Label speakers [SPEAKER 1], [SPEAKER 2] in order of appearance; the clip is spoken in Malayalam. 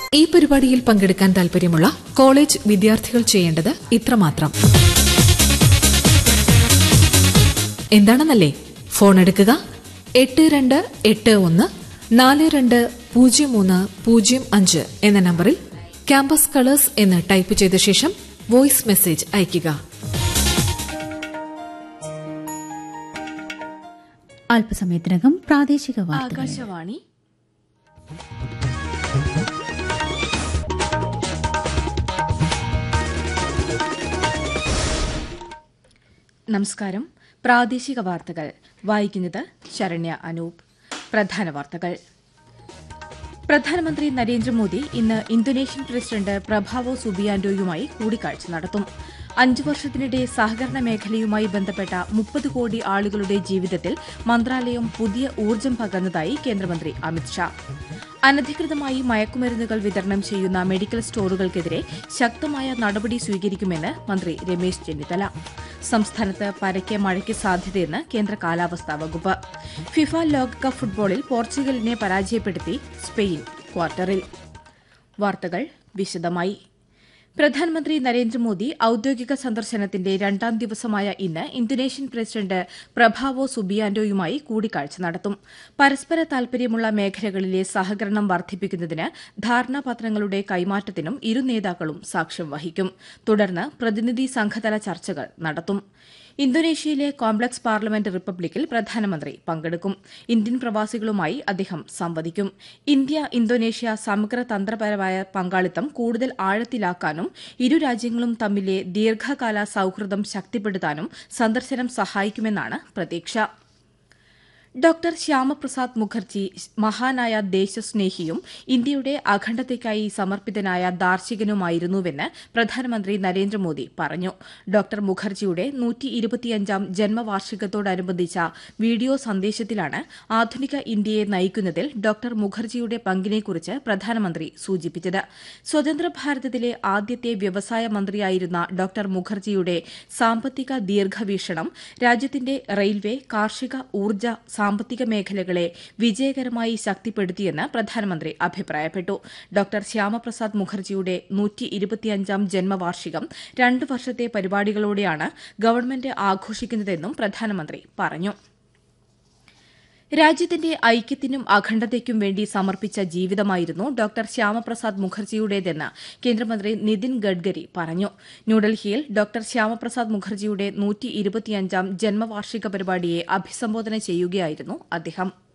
[SPEAKER 1] ഈ പരിപാടിയിൽ പങ്കെടുക്കാൻ താൽപര്യമുള്ള കോളേജ് വിദ്യാർത്ഥികൾ ചെയ്യേണ്ടത് ഇത്രമാത്രം എന്താണെന്നല്ലേ ഫോൺ എടുക്കുക എട്ട് രണ്ട് എട്ട് ഒന്ന് നാല് രണ്ട് പൂജ്യം മൂന്ന് പൂജ്യം അഞ്ച് എന്ന നമ്പറിൽ ക്യാമ്പസ് കളേഴ്സ് എന്ന് ടൈപ്പ് ചെയ്ത ശേഷം വോയിസ് മെസ്സേജ് അയയ്ക്കുക
[SPEAKER 2] അല്പസമയത്തിനകം പ്രാദേശിക വാർത്തകൾ
[SPEAKER 3] ആകാശവാണി നമസ്കാരം പ്രാദേശിക വാർത്തകൾ വായിക്കുന്നത് ശരണ്യ അനൂപ് പ്രധാന വാർത്തകൾ പ്രധാനമന്ത്രി നരേന്ദ്രമോദി ഇന്ന് ഇന്തോനേഷ്യൻ പ്രസിഡന്റ് പ്രഭാവോ സുബിയാന്റോയുമായി കൂടിക്കാഴ്ച നടത്തും അഞ്ചു വർഷത്തിനിടെ സഹകരണ മേഖലയുമായി ബന്ധപ്പെട്ട മുപ്പത് കോടി ആളുകളുടെ ജീവിതത്തിൽ മന്ത്രാലയം പുതിയ ഊർജ്ജം പകർന്നതായി കേന്ദ്രമന്ത്രി അമിത്ഷാ അനധികൃതമായി മയക്കുമരുന്നുകൾ വിതരണം ചെയ്യുന്ന മെഡിക്കൽ സ്റ്റോറുകൾക്കെതിരെ ശക്തമായ നടപടി സ്വീകരിക്കുമെന്ന് മന്ത്രി രമേശ് ചെന്നിത്തല സംസ്ഥാനത്ത് പരക്കെ മഴയ്ക്ക് സാധ്യതയെന്ന് കേന്ദ്ര കാലാവസ്ഥാ വകുപ്പ് ഫിഫ ലോകകപ്പ് ഫുട്ബോളിൽ പോർച്ചുഗലിനെ പരാജയപ്പെടുത്തി സ്പെയിൻ ക്വാർട്ടറിൽ വാർത്തകൾ വിശദമായി പ്രധാനമന്ത്രി നരേന്ദ്രമോദി ഔദ്യോഗിക സന്ദർശനത്തിന്റെ രണ്ടാം ദിവസമായ ഇന്ന് ഇന്തോനേഷ്യൻ പ്രസിഡന്റ് പ്രഭാവോ സുബിയാന്റോയുമായി കൂടിക്കാഴ്ച നടത്തും പരസ്പര താൽപര്യമുള്ള മേഖലകളിലെ സഹകരണം വർദ്ധിപ്പിക്കുന്നതിന് ധാരണാപത്രങ്ങളുടെ കൈമാറ്റത്തിനും ഇരു നേതാക്കളും സാക്ഷ്യം വഹിക്കും തുടർന്ന് പ്രതിനിധി സംഘതല ചർച്ചകൾ നടത്തും ഇന്തോനേഷ്യയിലെ കോംപ്ലക്സ് പാർലമെന്റ് റിപ്പബ്ലിക്കിൽ പ്രധാനമന്ത്രി പങ്കെടുക്കും ഇന്ത്യൻ പ്രവാസികളുമായി അദ്ദേഹം സംവദിക്കും ഇന്ത്യ ഇന്തോനേഷ്യ സമഗ്ര തന്ത്രപരമായ പങ്കാളിത്തം കൂടുതൽ ആഴത്തിലാക്കാനും ഇരു രാജ്യങ്ങളും തമ്മിലെ ദീർഘകാല സൌഹൃദം ശക്തിപ്പെടുത്താനും സന്ദർശനം സഹായിക്കുമെന്നാണ് പ്രതീക്ഷ ഡോക്ടർ ശ്യാമപ്രസാദ് മുഖർജി മഹാനായ ദേശസ്നേഹിയും ഇന്ത്യയുടെ അഖണ്ഡതയ്ക്കായി സമർപ്പിതനായ ദാർശനികനുമായിരുന്നുവെന്ന് പ്രധാനമന്ത്രി നരേന്ദ്രമോദി പറഞ്ഞു ഡോക്ടർ മുഖർജിയുടെ നൂറ്റിയിരുപത്തിയഞ്ചാം ജന്മവാർഷികത്തോടനുബന്ധിച്ച വീഡിയോ സന്ദേശത്തിലാണ് ആധുനിക ഇന്ത്യയെ നയിക്കുന്നതിൽ ഡോക്ടർ മുഖർജിയുടെ പങ്കിനെക്കുറിച്ച് പ്രധാനമന്ത്രി സൂചിപ്പിച്ചത് സ്വതന്ത്ര ഭാരതത്തിലെ ആദ്യത്തെ വ്യവസായ മന്ത്രിയായിരുന്ന ഡോക്ടർ മുഖർജിയുടെ സാമ്പത്തിക ദീർഘവീക്ഷണം രാജ്യത്തിന്റെ റെയിൽവേ കാർഷിക ഊർജ്ജ സാമ്പത്തിക മേഖലകളെ വിജയകരമായി ശക്തിപ്പെടുത്തിയെന്ന് പ്രധാനമന്ത്രി അഭിപ്രായപ്പെട്ടു ഡോക്ടർ ശ്യാമപ്രസാദ് മുഖർജിയുടെ നൂറ്റി ഇരുപത്തിയഞ്ചാം ജന്മവാർഷികം രണ്ട് വർഷത്തെ പരിപാടികളോടെയാണ് ഗവൺമെന്റ് ആഘോഷിക്കുന്നതെന്നും പ്രധാനമന്ത്രി പറഞ്ഞു രാജ്യത്തിന്റെ ഐക്യത്തിനും അഖണ്ഡതയ്ക്കും വേണ്ടി സമർപ്പിച്ച ജീവിതമായിരുന്നു ഡോക്ടർ ശ്യാമപ്രസാദ് മുഖർജിയുടേതെന്ന് കേന്ദ്രമന്ത്രി നിതിൻ ഗഡ്കരി പറഞ്ഞു ന്യൂഡൽഹിയിൽ ഡോക്ടർ ശ്യാമപ്രസാദ് മുഖർജിയുടെ നൂറ്റി ഇരുപത്തിയഞ്ചാം ജന്മവാർഷിക പരിപാടിയെ അഭിസംബോധന ചെയ്യുകയായിരുന്നു അദ്ദേഹം